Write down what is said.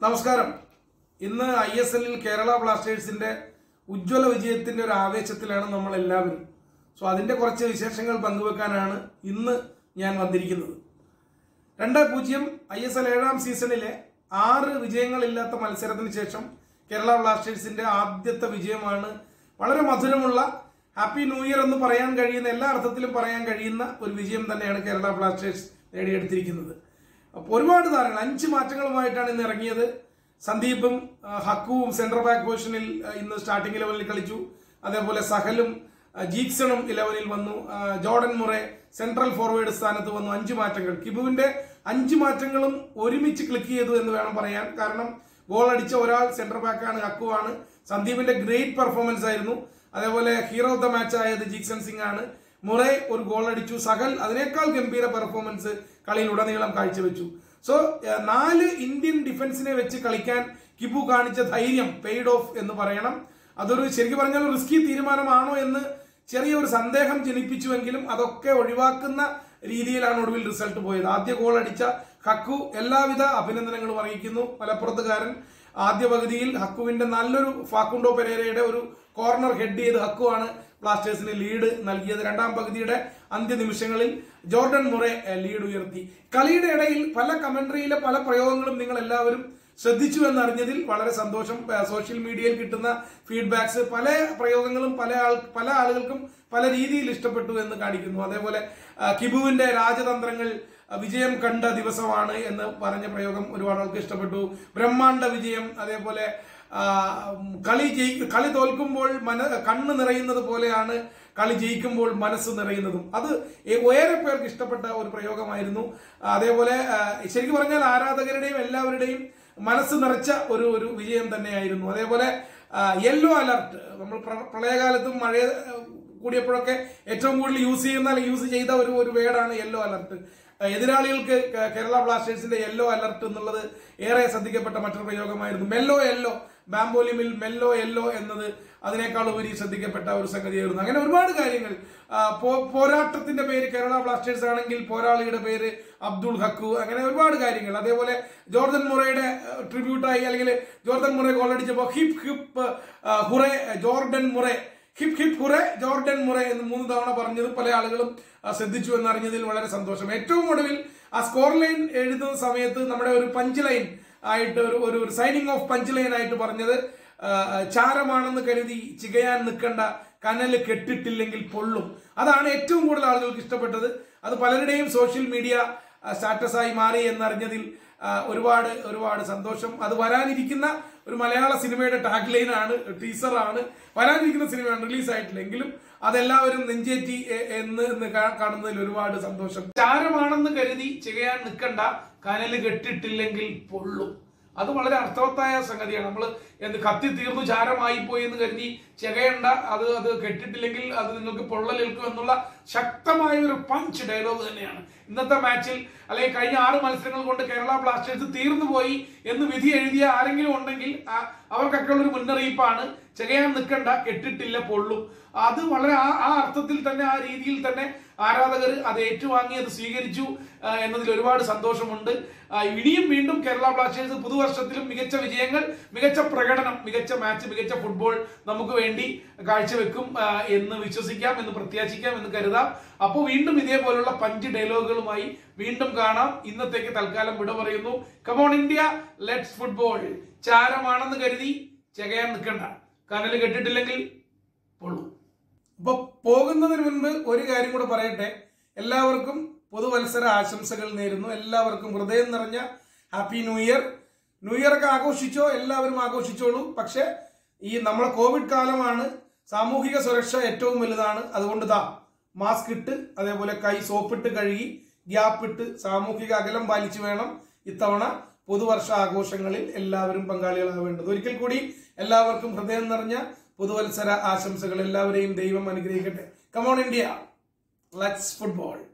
നമസ്കാരം ഇന്ന് I S എല്ലിൽ കേരള ബ്ലാസ്റ്റേഴ്സിന്റെ ഉജ്ജ്വല വിജയത്തിന്റെ ഒരു ആവേശത്തിലാണ് നമ്മൾ എല്ലാവരും സോ അതിന്റെ കുറച്ച് വിശേഷങ്ങൾ പങ്കുവെക്കാനാണ് ഇന്ന് ഞാൻ വന്നിരിക്കുന്നത് രണ്ട് പൂജ്യം ഐ എസ് എൽ ഏഴാം സീസണിലെ ആറ് വിജയങ്ങളില്ലാത്ത മത്സരത്തിന് ശേഷം കേരള ബ്ലാസ്റ്റേഴ്സിന്റെ ആദ്യത്തെ വിജയമാണ് വളരെ മധുരമുള്ള ഹാപ്പി ന്യൂ ഇയർ എന്ന് പറയാൻ കഴിയുന്ന എല്ലാ അർത്ഥത്തിലും പറയാൻ കഴിയുന്ന ഒരു വിജയം തന്നെയാണ് കേരള ബ്ലാസ്റ്റേഴ്സ് നേടിയെടുത്തിരിക്കുന്നത് അപ്പോൾ ഒരുപാട് താരങ്ങൾ അഞ്ച് മാറ്റങ്ങളുമായിട്ടാണ് ഇന്ന് ഇറങ്ങിയത് സന്ദീപും ആ, ഹക്കുവും സെൻട്രൽ ബാക്ക് പൊസിഷനിൽ ആ, ഇന്ന് സ്റ്റാർട്ടിംഗ് ലെവലിൽ കളിച്ചു അതേപോലെ സഹലും ആ, ജീക്സണും ഇലവനിൽ വന്നു ആ, ജോർഡൻ മുറെ സെൻട്രൽ ഫോർവേഡ് സ്ഥാനത്ത് വന്നു അഞ്ച് മാറ്റങ്ങൾ കിബുവിന്റെ അഞ്ച് മാറ്റങ്ങളും ഒരുമിച്ച് ക്ലിക്ക് ചെയ്തു എന്ന് വേണം പറയാൻ കാരണം ഗോൾ അടിച്ച ഒരാൾ സെന്റർ ബാക്കാണ് ഹക്കുവാണ് സന്ദീപിന്റെ ഗ്രേറ്റ് പെർഫോമൻസ് ആയിരുന്നു അതേപോലെ ഹീറോ ഓഫ് ദ മാച്ച് ആയത് ജീക്സൺ സിംഗ് ആണ് മുറെ ഒരു ഗോൾ അടിച്ചു സഹൽ അതിനേക്കാൾ ഗംഭീര പെർഫോമൻസ് കളിയിൽ ഉടനീളം കാഴ്ചവെച്ചു സോ ഏഹ്, നാല് ഇന്ത്യൻ ഡിഫൻസിനെ വെച്ച് കളിക്കാൻ കിബു കാണിച്ച ധൈര്യം പെയ്ഡ് ഓഫ് എന്ന് പറയണം അതൊരു ശരിക്കും പറഞ്ഞാൽ റിസ്കി തീരുമാനമാണോ എന്ന് ചെറിയൊരു സന്ദേഹം ജനിപ്പിച്ചുവെങ്കിലും അതൊക്കെ ഒഴിവാക്കുന്ന രീതിയിലാണ് ഒടുവിൽ റിസൾട്ട് പോയത് ആദ്യ ഗോൾ അടിച്ച ഹക്കു എല്ലാവിധ അഭിനന്ദനങ്ങളും അറിയിക്കുന്നു മലപ്പുറത്തുകാരൻ ആദ്യ പകുതിയിൽ ഹക്കുവിന്റെ നല്ലൊരു ഫാക്കുണ്ടോ പെരേരയുടെ ഒരു കോർണർ ഹെഡ് ചെയ്ത് ഹക്കുവാണ് ബ്ലാസ്റ്റേഴ്സിന് ലീഡ് നൽകിയത് രണ്ടാം പകുതിയുടെ അന്ത്യനിമിഷങ്ങളിൽ ജോർഡൻ മുറെ ഏഹ്, ലീഡ് ഉയർത്തി കളിയുടെ ഇടയിൽ പല കമന്ററിയിലെ പല പ്രയോഗങ്ങളും നിങ്ങൾ എല്ലാവരും ശ്രദ്ധിച്ചു എന്നറിഞ്ഞതിൽ വളരെ സന്തോഷം ഏഹ്, സോഷ്യൽ മീഡിയയിൽ കിട്ടുന്ന ഫീഡ്ബാക്സ് പല പ്രയോഗങ്ങളും പല ആൾ പല ആളുകൾക്കും പല രീതിയിൽ ഇഷ്ടപ്പെട്ടു എന്ന് കാണിക്കുന്നു അതേപോലെ ആ, കിബുവിന്റെ രാജതന്ത്രങ്ങൾ ആ, വിജയം കണ്ട ദിവസമാണ് എന്ന് പറഞ്ഞ പ്രയോഗം ഒരുപാട് ആൾക്ക് ഇഷ്ടപ്പെട്ടു ബ്രഹ്മാണ്ഡ വിജയം അതേപോലെ ആ, ഉം, കളി ജയി കളി തോൽക്കുമ്പോൾ മന കണ്ണ് നിറയുന്നത് പോലെയാണ് കളി ജയിക്കുമ്പോൾ മനസ്സ് നിറയുന്നതും അത് ഏ- ഏറെ പേർക്ക് ഇഷ്ടപ്പെട്ട ഒരു പ്രയോഗമായിരുന്നു അതേപോലെ ആ, ശരിക്കും പറഞ്ഞാൽ ആരാധകരുടെയും എല്ലാവരുടെയും മനസ്സ് നിറച്ച ഒരു ഒരു വിജയം തന്നെയായിരുന്നു അതേപോലെ യെല്ലോ അലർട്ട് നമ്മൾ പ്ര- പ്രളയകാലത്തും മഴ കൂടിയപ്പോഴൊക്കെ ഏറ്റവും കൂടുതൽ യൂസ് ചെയ്യുന്ന അല്ലെങ്കിൽ യൂസ് ചെയ്ത ഒരു ഒരു വേർഡാണ് യെല്ലോ അലർട്ട് എതിരാളികൾക്ക് കേ- കേരള ബ്ലാസ്റ്റേഴ്സിന്റെ യെല്ലോ അലർട്ട് എന്നുള്ളത് ഏറെ ശ്രദ്ധിക്കപ്പെട്ട മറ്റൊരു പ്രയോഗമായിരുന്നു മെല്ലോ യെല്ലോ ബാംബോലിമിൽ മെല്ലോ യെല്ലോ എന്നത് അതിനേക്കാൾ ഉപരി ശ്രദ്ധിക്കപ്പെട്ട ഒരു സംഗതിയായിരുന്നു അങ്ങനെ ഒരുപാട് കാര്യങ്ങൾ ആ, പോ- പോരാട്ടത്തിന്റെ പേര് കേരള ബ്ലാസ്റ്റേഴ്സ് ആണെങ്കിൽ പോരാളിയുടെ പേര് അബ്ദുൾ ഹക്കു അങ്ങനെ ഒരുപാട് കാര്യങ്ങൾ അതേപോലെ ജോർദൻ മുറയുടെ ട്രിബ്യൂട്ടായി അല്ലെങ്കിൽ ജോർദൻ മുറ ഗോൾ അടിച്ചപ്പോൾ ഹിപ്പ് ഹിപ്പ് ആ, hooray Jordan Murray hip hip hooray Jordan Murray എന്ന് മൂന്ന് തവണ പറഞ്ഞത് പല ആളുകളും ആ, ശ്രദ്ധിച്ചു എന്നറിഞ്ഞതിൽ വളരെ സന്തോഷം ഏറ്റവും ഒടുവിൽ ആ സ്കോർ ലൈൻ എഴുതുന്ന സമയത്ത് നമ്മുടെ ഒരു പഞ്ച് ലൈൻ ആയിട്ട് ഒരു ഒരു സൈനിങ് ഓഫ് പഞ്ച് ലൈൻ ആയിട്ട് പറഞ്ഞത് ആ, ചാരമാണെന്ന് കരുതി ചികയാൻ നിൽക്കേണ്ട കനല് കെട്ടിട്ടില്ലെങ്കിൽ പൊള്ളും അതാണ് ഏറ്റവും കൂടുതൽ ആളുകൾക്ക് ഇഷ്ടപ്പെട്ടത് അത് പലരുടെയും സോഷ്യൽ മീഡിയ സ്റ്റാറ്റസായി മാറി എന്നറിഞ്ഞതിൽ ആ, ഒരുപാട് ഒരുപാട് സന്തോഷം അത് വരാനിരിക്കുന്ന ഒരു മലയാള സിനിമയുടെ ടാഗ് ലൈൻ ആണ് ടീസർ ആണ് വരാനിരിക്കുന്ന സിനിമയാണ് റിലീസ് ആയിട്ടില്ല എങ്കിലും അതെല്ലാവരും നെഞ്ചേറ്റി എ- എന്ന് എന്ന് കാ- കാണുന്നതിൽ ഒരുപാട് സന്തോഷം ചാരമാണെന്ന് കരുതി ചെയ്യാൻ നിൽക്കണ്ട കനല് കെട്ടിട്ടില്ലെങ്കിൽ പൊള്ളും അത് വളരെ അർത്ഥവത്തായ സംഗതിയാണ് നമ്മൾ എന്ത് കത്തി തീർന്നു ചാരമായി പോയി എന്ന് കരുതി ചെകയണ്ട അത് അത് കെട്ടിട്ടില്ലെങ്കിൽ അത് നിങ്ങൾക്ക് പൊള്ളലേൽക്കും എന്നുള്ള ശക്തമായ ഒരു പഞ്ച് ഡയലോഗ് തന്നെയാണ് ഇന്നത്തെ മാച്ചിൽ അല്ലെങ്കിൽ കഴിഞ്ഞ ആറ് മത്സരങ്ങൾ കൊണ്ട് കേരള ബ്ലാസ്റ്റേഴ്സ് തീർന്നു പോയി എന്ന് വിധി എഴുതിയ ആരെങ്കിലും ഉണ്ടെങ്കിൽ ആ- അവർക്കൊക്കെ ഉള്ള ഒരു മുന്നറിയിപ്പാണ് ചെകയാൻ നിൽക്കണ്ട കെട്ടിട്ടില്ല പൊള്ളും അത് വളരെ ആ ആ അർത്ഥത്തിൽ തന്നെ ആ രീതിയിൽ തന്നെ ആരാധകർ അത് ഏറ്റുവാങ്ങി അത് സ്വീകരിച്ചു ആ, എന്നതിൽ ഒരുപാട് സന്തോഷമുണ്ട് ആ, ഇനിയും വീണ്ടും കേരള ബ്ലാസ്റ്റേഴ്സ് പുതുവർഷത്തിലും മികച്ച വിജയങ്ങൾ മികച്ച പ്രകടനം മികച്ച മാച്ച് മികച്ച ഫുട്ബോൾ നമുക്ക് വേണ്ടി കാഴ്ചവെക്കും ആ, എന്ന് വിശ്വസിക്കാം എന്ന് പ്രത്യാശിക്കാം എന്ന് കരുതാം അപ്പോൾ വീണ്ടും ഇതേപോലുള്ള പഞ്ച് ഡയലോഗുകളുമായി വീണ്ടും കാണാം ഇന്നത്തേക്ക് തൽക്കാലം വിട പറയുന്നു കമോൺ ഇന്ത്യ ലെറ്റ്സ് ഫുട്ബോൾ ചാരമാണെന്ന് കരുതി ചെകയാൻ നിൽക്കണ്ട കനൽ കെട്ടിട്ടില്ലെങ്കിൽ പൊള്ളൂ അപ്പൊ പോകുന്നതിന് മുൻപ് ഒരു കാര്യം കൂടെ പറയട്ടെ എല്ലാവർക്കും പുതുവത്സര ആശംസകൾ നേരുന്നു എല്ലാവർക്കും ഹൃദയം നിറഞ്ഞ happy new year new year ഒക്കെ ആഘോഷിച്ചോ എല്ലാവരും ആഘോഷിച്ചോളൂ പക്ഷെ ഈ നമ്മളെ കോവിഡ് കാലമാണ് സാമൂഹിക സുരക്ഷ ഏറ്റവും വലുതാണ് അതുകൊണ്ട് ദാ മാസ്ക് ഇട്ട് അതേപോലെ കൈ സോപ്പിട്ട് കഴുകി ഗ്യാപ്പ് ഇട്ട് സാമൂഹിക അകലം പാലിച്ചു വേണം ഇത്തവണ പുതുവർഷ ആഘോഷങ്ങളിൽ എല്ലാവരും പങ്കാളികളാവേണ്ടത് ഒരിക്കൽ കൂടി എല്ലാവർക്കും ഹൃദയം നിറഞ്ഞ പുതുവത്സര ആശംസകൾ എല്ലാവരെയും ദൈവം അനുഗ്രഹിക്കട്ടെ കമോൺ ഇന്ത്യ ലെറ്റ്സ് ഫുട്ബോൾ